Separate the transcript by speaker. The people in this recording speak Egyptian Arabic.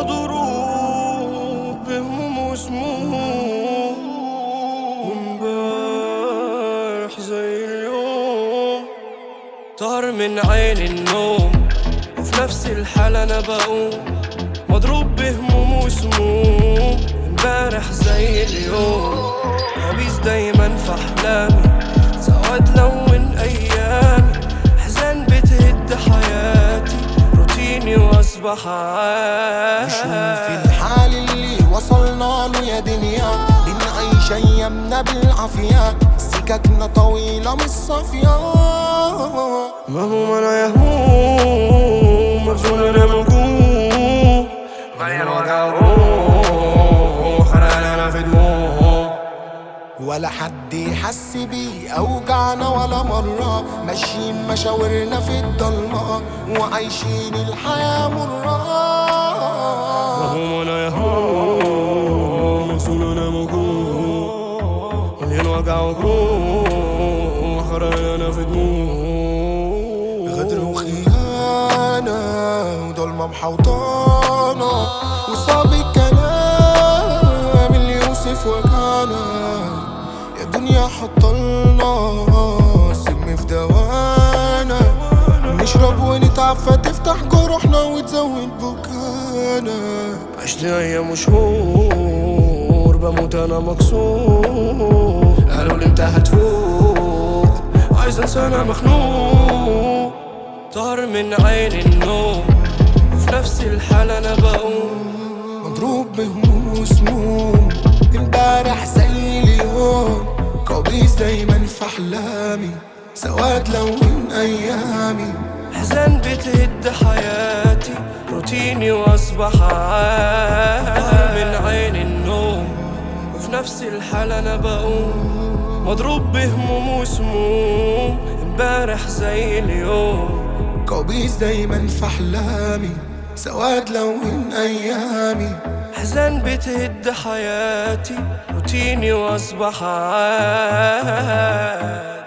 Speaker 1: مضروب بهموم وسموم وامبارح زي اليوم طار من عين النوم وفي نفس الحالة أنا بقوم مضروب بهموم وسموم امبارح زي اليوم خبيث دايما في أحلامي سواد لون أيامي أحزان بتهد حياتي روتيني وأصبح
Speaker 2: شوف
Speaker 1: عادي
Speaker 2: الحال اللي وصلنا له يا دنيا بنعيش ايامنا بالعافية سككنا طويلة مش صافية
Speaker 1: مهموم انا يا هموم مخزون انا موجود مليان وجع وروح انا انا في دموع
Speaker 2: ولا حد يحس بيه اوجعنا ولا مرة ماشيين مشاورنا في الضلمة وعايشين الحياة مرة
Speaker 1: مهموم انا يا هموم مخزون انا موجود مليان وجع وروح انا في دموع
Speaker 2: غدر وخيانة وضلمة محوطانا وصعب الكلام اللي يوصف وجعنا يا دنيا حطلنا سم في دوانا نشرب ونتعب فتفتح جروحنا وتزود بكانا
Speaker 1: عشت ايام وشهور بموت انا مكسور قالوا لي انت هتفوق عايز انسى انا مخنوق طار من عين النوم وفي نفس الحالة انا بقوم
Speaker 2: مضروب بهموم وسموم امبارح زي اليوم كوابيس دايما في احلامي سواد لون ايامي
Speaker 1: احزان بتهد حياتي روتيني واصبح عادي طار من عين النوم وفي نفس الحالة انا بقوم مضروب بهموم وسموم امبارح زي اليوم
Speaker 2: كوابيس دايما في احلامي سواد لون ايامي
Speaker 1: احزان بتهد حياتي روتيني واصبح عادي